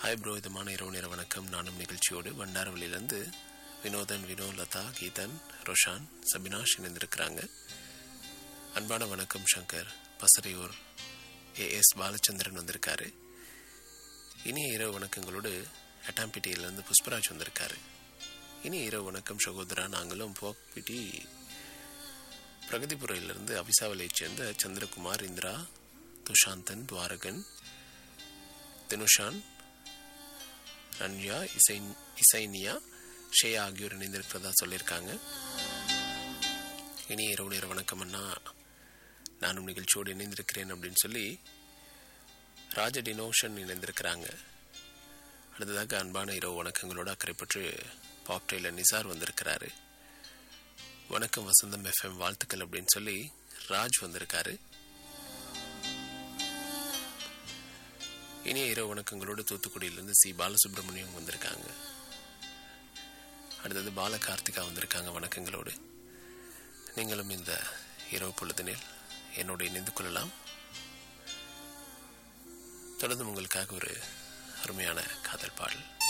hi bro இதமான இரவு நேர வணக்கம் நானும் நிகழ்ச்சியோடு வண்டாரவளியிலேருந்து வினோதன் வினோலதா கீதன் ரோஷான் சபினாஷ் இணைந்திருக்கிறாங்க அன்பான வணக்கம் சங்கர் பசறையூர் ஏஎஸ் பாலச்சந்திரன் வந்திருக்காரு இனிய இரவு வணக்கங்களோடு எட்டாம்பிட்டியிலேருந்து புஷ்பராஜ் வந்திருக்காரு இனிய இரவு வணக்கம் சகோதரா நாங்களும் போக்பிட்டி பிரகதிபுரையிலிருந்து அபிசாவலைச் சேர்ந்த சந்திரகுமார் இந்திரா துஷாந்தன் துவாரகன் தினுஷான் ரன்யா இசை இசைனியா ஷேயா ஆகியோர் இணைந்திருக்கிறதா சொல்லியிருக்காங்க இனி இரவு நேர வணக்கம் அண்ணா நானும் நிகழ்ச்சியோடு இணைந்திருக்கிறேன் அப்படின்னு சொல்லி ராஜ டினோஷன் இணைந்திருக்கிறாங்க அடுத்ததாக அன்பான இரவு வணக்கங்களோட அக்கறைப்பற்று பாக்டைல நிசார் வந்திருக்கிறாரு வணக்கம் வசந்தம் எஃப்எம் வாழ்த்துக்கள் அப்படின்னு சொல்லி ராஜ் வந்திருக்காரு இனிய இரவு வணக்கங்களோடு தூத்துக்குடியிலிருந்து சி பாலசுப்ரமணியம் வந்திருக்காங்க அடுத்தது பால கார்த்திகா வந்திருக்காங்க வணக்கங்களோடு நீங்களும் இந்த இரவு பொழுதினில் என்னோடு இணைந்து கொள்ளலாம் தொடர்ந்து உங்களுக்காக ஒரு அருமையான காதல் பாடல்